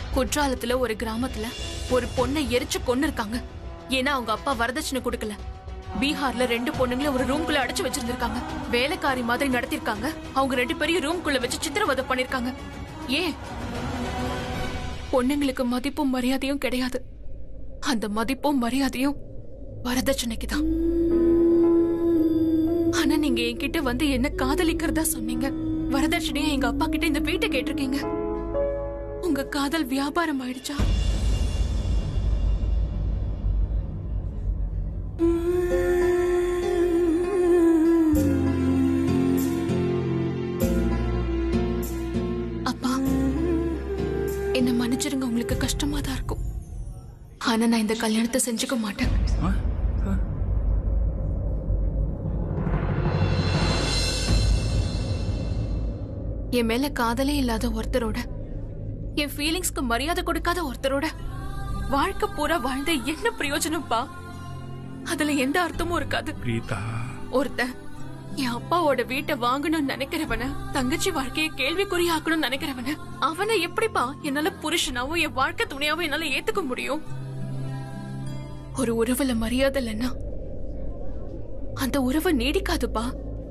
குற்றாலத்துல ஒரு கிராமத்துல ஒரு பொண்ணை எரிச்சு கொன்னு இருக்காங்க ஏன்னா அவங்க அப்பா வரதட்சணை கொடுக்கல பீகார்ல ரெண்டு பொண்ணுங்களை ஒரு ரூம்குள்ள அடைச்சு வச்சிருந்திருக்காங்க வேலைக்காரி மாதிரி நடத்திருக்காங்க அவங்க ரெண்டு பேரையும் ரூம்குள்ள வச்சு சித்திரவதை பண்ணிருக்காங்க ஏன் பொண்ணுங்களுக்கு மதிப்பும் மரியாதையும் கிடையாது அந்த மதிப்பும் மரியாதையும் வரதட்சணைக்கு தான் ஆனா நீங்க என்கிட்ட வந்து என்ன காதலிக்கிறதா சொன்னீங்க வரதட்சணையா எங்க அப்பா கிட்ட இந்த வீட்டை கேட்டிருக்கீங்க உங்க காதல் வியாபாரம் ஆயிடுச்சா அப்பா என்ன மன்னிச்சிருங்க உங்களுக்கு கஷ்டமா தான் இருக்கும் ஆனா நான் இந்த கல்யாணத்தை செஞ்சுக்க மாட்டேன் என் மேல காதலே இல்லாத ஒருத்தரோட என் ஃபீலிங்ஸ்க்கு மரியாதை கொடுக்காத ஒருத்தரோட வாழ்க்கை பூரா வாழ்ந்த என்ன பிரயோஜனம்ப்பா அதுல எந்த அர்த்தமும் இருக்காது பிரீதா ஒருத்தன் என் அப்பாவோட வீட்டை வாங்கணும்னு நினைக்கிறவன தங்கச்சி வாழ்க்கையை கேள்விக்குறியாக்கணும்னு நினைக்கிறவன அவனை எப்படிப்பா என்னால புருஷனாவோ என் வாழ்க்கை துணையாவோ என்னால ஏத்துக்க முடியும் ஒரு உறவுல மரியாதை இல்லைன்னா அந்த உறவு நீடிக்காதுப்பா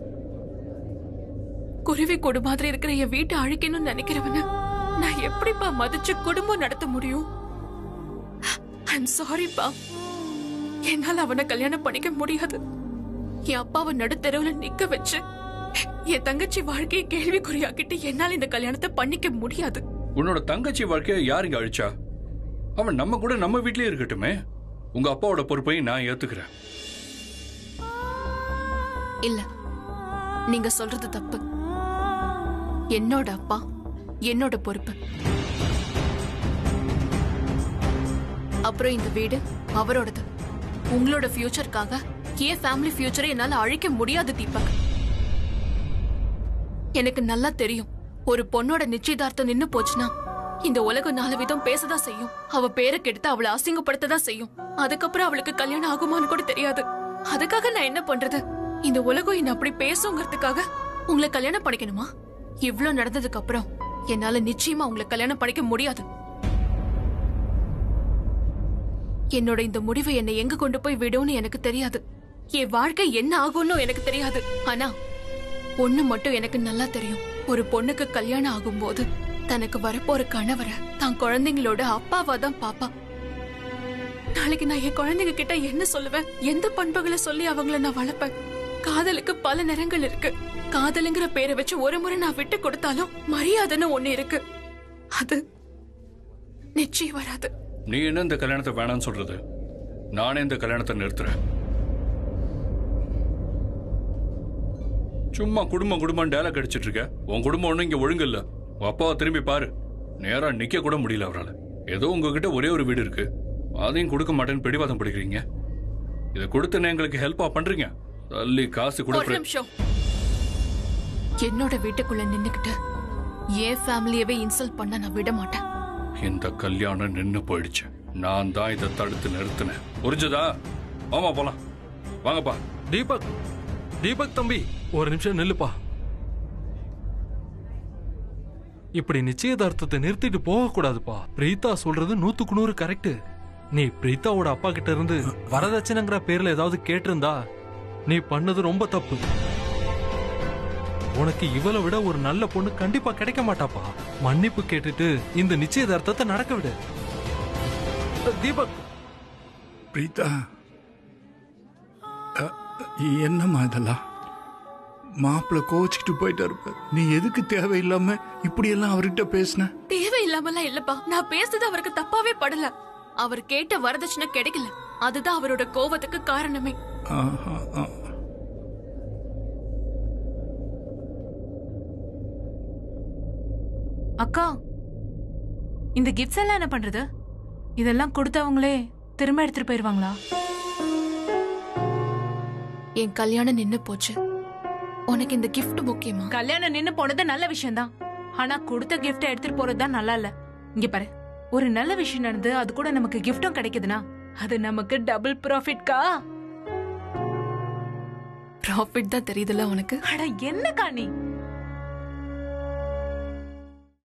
குருவி கொடு மாதிரி இருக்கிற என் வீட்டை அழிக்கணும்னு நினைக்கிறவன நான் எப்படிப்பா மதிச்சு குடும்பம் நடத்த முடியும் ஐம் சாரிப்பா என்னால அவனை கல்யாணம் பண்ணிக்க முடியாது என் அப்பாவை நடுத்தெருவுல நிக்க வச்சு என் தங்கச்சி வாழ்க்கையை கேள்விக்குறியாக்கிட்டு என்னால இந்த கல்யாணத்தை பண்ணிக்க முடியாது உன்னோட தங்கச்சி வாழ்க்கைய யார் இங்க அழிச்சா அவன் நம்ம கூட நம்ம வீட்லயே இருக்கட்டுமே உங்க அப்பாவோட பொறுப்பையும் நான் ஏத்துக்கிறேன் இல்ல நீங்க சொல்றது தப்பு என்னோட அப்பா என்னோட பொறுப்பு அப்புறம் இந்த வீடு அவரோடது உங்களோட ஃபியூச்சருக்காக என் ஃபேமிலி ஃபியூச்சரை என்னால அழிக்க முடியாது தீபக் எனக்கு நல்லா தெரியும் ஒரு பொண்ணோட நிச்சயதார்த்தம் நின்னு போச்சுன்னா இந்த உலகம் நாலு விதம் பேசதான் செய்யும் அவ பேரை கெடுத்து அவளை அசிங்கப்படுத்ததான் செய்யும் அதுக்கப்புறம் அவளுக்கு கல்யாணம் ஆகுமான்னு கூட தெரியாது அதுக்காக நான் என்ன பண்றது இந்த உலகம் என்ன அப்படி பேசுங்கிறதுக்காக உங்களை கல்யாணம் பண்ணிக்கணுமா இவ்ளோ நடந்ததுக்கு அப்புறம் என்னால நிச்சயமா உங்களை கல்யாணம் பண்ணிக்க முடியாது என்னோட இந்த முடிவு என்னை எங்க கொண்டு போய் விடும்னு எனக்கு தெரியாது என் வாழ்க்கை என்ன ஆகும்னு எனக்கு தெரியாது ஆனா ஒண்ணு மட்டும் எனக்கு நல்லா தெரியும் ஒரு பொண்ணுக்கு கல்யாணம் ஆகும்போது தனக்கு வரப்போற கணவரை தான் குழந்தைங்களோட அப்பாவா தான் பாப்பா நாளைக்கு நான் என் குழந்தைங்க கிட்ட என்ன சொல்லுவேன் எந்த பண்புகளை சொல்லி அவங்கள நான் வளர்ப்பேன் காதலுக்கு பல நிறங்கள் இருக்கு காதலுங்கிற பேரை வச்சு ஒரு முறை நான் விட்டு கொடுத்தாலும் மரியாதைன்னு ஒண்ணு இருக்கு அது நிச்சயம் வராது நீ என்ன இந்த கல்யாணத்தை வேணாம்னு சொல்றது நானே இந்த கல்யாணத்தை நிறுத்துறேன் சும்மா குடும்பம் குடும்பம் டேலாக் அடிச்சிட்டு இருக்க உன் குடும்பம் ஒண்ணும் இங்க ஒழுங்கு இல்ல உன் அப்பாவை திரும்பி பாரு நேரா நிக்க கூட முடியல அவரால் ஏதோ உங்ககிட்ட ஒரே ஒரு வீடு இருக்கு அதையும் கொடுக்க மாட்டேன்னு பிடிவாதம் பிடிக்கிறீங்க இதை கொடுத்து எங்களுக்கு ஹெல்ப்பா பண்றீங்க தள்ளி காசு கூட ஒரு பிர- நிமிஷம் என்னோட வீட்டுக்குள்ள நின்னுக்கிட்டு என் ஃபேமிலியவே இன்சல்ட் பண்ண நான் விட மாட்டேன் இந்த கல்யாணம் நின்னு போயிடுச்சு நான் தான் இதை தடுத்து நிறுத்தினேன் புரிஞ்சதா ஆமா போலாம் வாங்கப்பா தீபக் தீபக் தம்பி ஒரு நிமிஷம் நில்லுப்பா இப்படி நிச்சயதார்த்தத்தை நிறுத்திட்டு போக கூடாதுப்பா பிரீதா சொல்றது நூத்துக்கு நூறு கரெக்ட் நீ பிரீதாவோட அப்பா கிட்ட இருந்து வரதட்சணைங்கிற பேர்ல ஏதாவது கேட்டிருந்தா நீ பண்ணது ரொம்ப தப்பு உனக்கு இவளை விட ஒரு நல்ல பொண்ணு கண்டிப்பா கிடைக்க மாட்டாப்பா மன்னிப்பு கேட்டுட்டு இந்த நிச்சயதார்த்தத்தை நடக்க விடு தீபக் பிரீதா அ, என்னம்மா இதெல்லாம் மாப்பிள்ள கோச்சிக்கிட்டு போயிட்டா இருப்ப நீ எதுக்கு தேவையில்லாம இப்படி எல்லாம் அவர்கிட்ட பேசின தேவையில்லாமலாம் இல்லப்பா நான் பேசுறது அவருக்கு தப்பாவே படல அவர் கேட்ட வரதட்சணை கிடைக்கல அதுதான் அவரோட கோவத்துக்கு காரணமே ஆஹா, ஆ. அக்கா இந்த கிஃப்ட்ஸ் எல்லாம் என்ன பண்றது இதெல்லாம் கொடுத்தவங்களே திரும்ப எடுத்துட்டு போயிருவாங்களா என் கல்யாணம் நின்னு போச்சு உனக்கு இந்த gift முக்கியமா கல்யாணம் நின்னு போனது நல்ல விஷயம்தான் ஆனா கொடுத்த கிஃப்ட் எடுத்துட்டு போறது தான் நல்லா இல்ல இங்க பாரு ஒரு நல்ல விஷயம் நடந்து அது கூட நமக்கு கிஃப்டும் கிடைக்குதுன்னா அது நமக்கு டபுள் ப்ராஃபிட்கா ப்ராஃபிட் தான் தெரியுதுல்ல உனக்கு அட என்னக்கா நீ